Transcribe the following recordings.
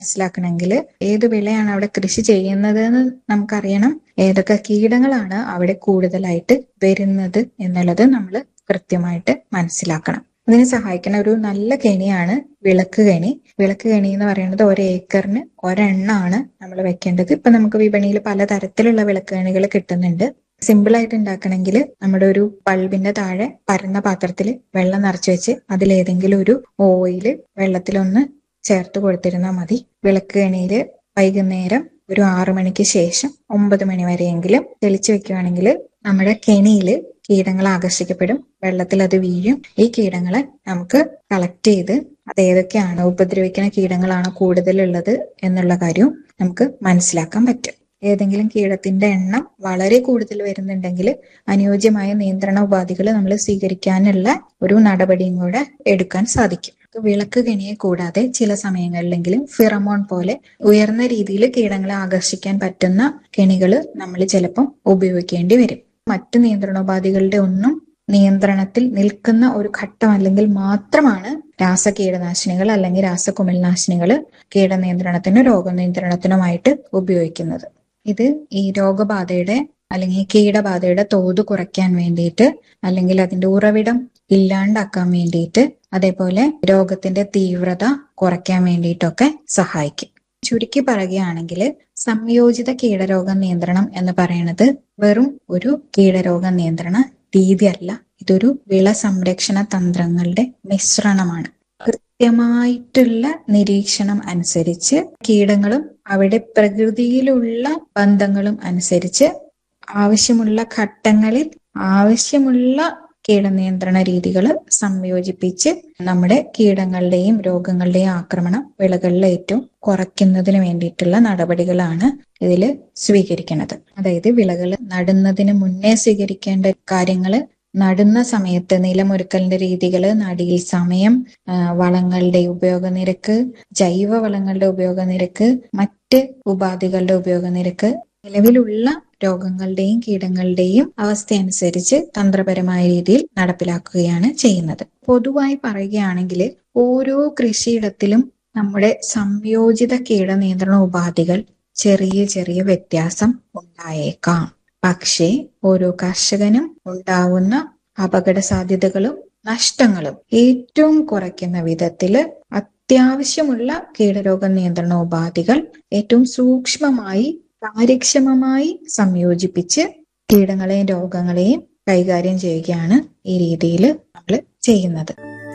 മനസ്സിലാക്കണമെങ്കിൽ ഏത് വിളയാണ് അവിടെ കൃഷി ചെയ്യുന്നത് എന്ന് നമുക്കറിയണം ഏതൊക്കെ കീടങ്ങളാണ് അവിടെ കൂടുതലായിട്ട് വരുന്നത് എന്നുള്ളത് നമ്മൾ കൃത്യമായിട്ട് മനസ്സിലാക്കണം ഇതിന് സഹായിക്കുന്ന ഒരു നല്ല കെണിയാണ് വിളക്ക് കെണി വിളക്ക് കെണി എന്ന് പറയുന്നത് ഒരു ഏക്കറിന് ഒരെണ്ണാണ് നമ്മൾ വെക്കേണ്ടത് ഇപ്പൊ നമുക്ക് വിപണിയിൽ പലതരത്തിലുള്ള വിളക്ക് കെണികൾ കിട്ടുന്നുണ്ട് സിമ്പിൾ ആയിട്ട് ഉണ്ടാക്കണമെങ്കിൽ നമ്മുടെ ഒരു ബൾബിന്റെ താഴെ പരന്ന പാത്രത്തിൽ വെള്ളം നിറച്ച് വെച്ച് അതിലേതെങ്കിലും ഒരു ഓയില് വെള്ളത്തിലൊന്ന് ചേർത്ത് കൊടുത്തിരുന്നാൽ മതി വിളക്ക് കെണിയിൽ വൈകുന്നേരം ഒരു ആറു മണിക്ക് ശേഷം ഒമ്പത് മണി വരെയെങ്കിലും തെളിച്ചു വെക്കുകയാണെങ്കിൽ നമ്മുടെ കെണിയിൽ കീടങ്ങൾ ആകർഷിക്കപ്പെടും വെള്ളത്തിൽ അത് വീഴും ഈ കീടങ്ങളെ നമുക്ക് കളക്ട് ചെയ്ത് അത് ഏതൊക്കെയാണ് ഉപദ്രവിക്കുന്ന കീടങ്ങളാണ് കൂടുതലുള്ളത് എന്നുള്ള കാര്യവും നമുക്ക് മനസ്സിലാക്കാൻ പറ്റും ഏതെങ്കിലും കീടത്തിന്റെ എണ്ണം വളരെ കൂടുതൽ വരുന്നുണ്ടെങ്കിൽ അനുയോജ്യമായ നിയന്ത്രണ ഉപാധികൾ നമ്മൾ സ്വീകരിക്കാനുള്ള ഒരു നടപടിയും കൂടെ എടുക്കാൻ സാധിക്കും വിളക്ക് കെണിയെ കൂടാതെ ചില സമയങ്ങളിലെങ്കിലും ഫിറമോൺ പോലെ ഉയർന്ന രീതിയിൽ കീടങ്ങളെ ആകർഷിക്കാൻ പറ്റുന്ന കെണികൾ നമ്മൾ ചിലപ്പം ഉപയോഗിക്കേണ്ടി വരും മറ്റു നിയന്ത്രണോപാധികളുടെ ഒന്നും നിയന്ത്രണത്തിൽ നിൽക്കുന്ന ഒരു ഘട്ടം അല്ലെങ്കിൽ മാത്രമാണ് രാസ കീടനാശിനികൾ അല്ലെങ്കിൽ രാസകുമിൾനാശിനികൾ കീടനിയന്ത്രണത്തിനും രോഗനിയന്ത്രണത്തിനുമായിട്ട് ഉപയോഗിക്കുന്നത് ഇത് ഈ രോഗബാധയുടെ അല്ലെങ്കിൽ കീടബാധയുടെ തോത് കുറയ്ക്കാൻ വേണ്ടിയിട്ട് അല്ലെങ്കിൽ അതിന്റെ ഉറവിടം ഇല്ലാണ്ടാക്കാൻ വേണ്ടിയിട്ട് അതേപോലെ രോഗത്തിന്റെ തീവ്രത കുറയ്ക്കാൻ വേണ്ടിയിട്ടൊക്കെ സഹായിക്കും ചുരുക്കി പറയുകയാണെങ്കിൽ സംയോജിത കീടരോഗ നിയന്ത്രണം എന്ന് പറയുന്നത് വെറും ഒരു കീടരോഗ നിയന്ത്രണ രീതിയല്ല ഇതൊരു വിള സംരക്ഷണ തന്ത്രങ്ങളുടെ മിശ്രണമാണ് കൃത്യമായിട്ടുള്ള നിരീക്ഷണം അനുസരിച്ച് കീടങ്ങളും അവിടെ പ്രകൃതിയിലുള്ള ബന്ധങ്ങളും അനുസരിച്ച് ആവശ്യമുള്ള ഘട്ടങ്ങളിൽ ആവശ്യമുള്ള കീടനിയന്ത്രണ രീതികൾ സംയോജിപ്പിച്ച് നമ്മുടെ കീടങ്ങളുടെയും രോഗങ്ങളുടെയും ആക്രമണം വിളകളിൽ ഏറ്റവും കുറയ്ക്കുന്നതിന് വേണ്ടിയിട്ടുള്ള നടപടികളാണ് ഇതിൽ സ്വീകരിക്കുന്നത് അതായത് വിളകൾ നടുന്നതിന് മുന്നേ സ്വീകരിക്കേണ്ട കാര്യങ്ങൾ നടുന്ന സമയത്ത് നിലമൊരുക്കലിന്റെ രീതികൾ നടിയിൽ സമയം വളങ്ങളുടെ ഉപയോഗ നിരക്ക് ജൈവ വളങ്ങളുടെ ഉപയോഗ നിരക്ക് മറ്റ് ഉപാധികളുടെ ഉപയോഗ നിരക്ക് നിലവിലുള്ള രോഗങ്ങളുടെയും കീടങ്ങളുടെയും അവസ്ഥ അനുസരിച്ച് തന്ത്രപരമായ രീതിയിൽ നടപ്പിലാക്കുകയാണ് ചെയ്യുന്നത് പൊതുവായി പറയുകയാണെങ്കിൽ ഓരോ കൃഷിയിടത്തിലും നമ്മുടെ സംയോജിത കീടനിയന്ത്രണ ഉപാധികൾ ചെറിയ ചെറിയ വ്യത്യാസം ഉണ്ടായേക്കാം പക്ഷേ ഓരോ കർഷകനും ഉണ്ടാവുന്ന അപകട സാധ്യതകളും നഷ്ടങ്ങളും ഏറ്റവും കുറയ്ക്കുന്ന വിധത്തില് അത്യാവശ്യമുള്ള കീടരോഗ നിയന്ത്രണ ഉപാധികൾ ഏറ്റവും സൂക്ഷ്മമായി കാര്യക്ഷമമായി സംയോജിപ്പിച്ച് കീടങ്ങളെയും രോഗങ്ങളെയും കൈകാര്യം ചെയ്യുകയാണ് ഈ രീതിയിൽ നമ്മൾ ചെയ്യുന്നത്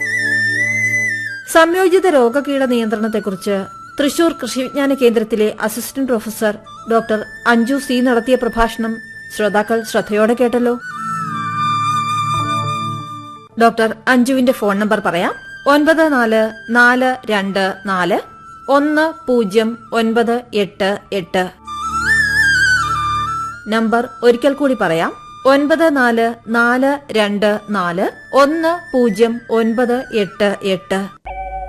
സംയോജിത രോഗകീട നിയന്ത്രണത്തെക്കുറിച്ച് തൃശൂർ കൃഷിവിജ്ഞാന കേന്ദ്രത്തിലെ assistant professor doctor Anju C നടത്തിയ പ്രഭാഷണം ശ്രോതാക്കൾ ശ്രദ്ധയോടെ കേട്ടല്ലോ ഡോക്ടർ അഞ്ജുവിന്റെ ഫോൺ നമ്പർ പറയാം ഒൻപത് നാല് നാല് രണ്ട് നാല് ഒന്ന് പൂജ്യം ഒൻപത് എട്ട് എട്ട് നമ്പർ ഒരിക്കൽ കൂടി പറയാം ഒൻപത് നാല് നാല് രണ്ട് നാല് ഒന്ന് പൂജ്യം ഒൻപത് എട്ട് എട്ട്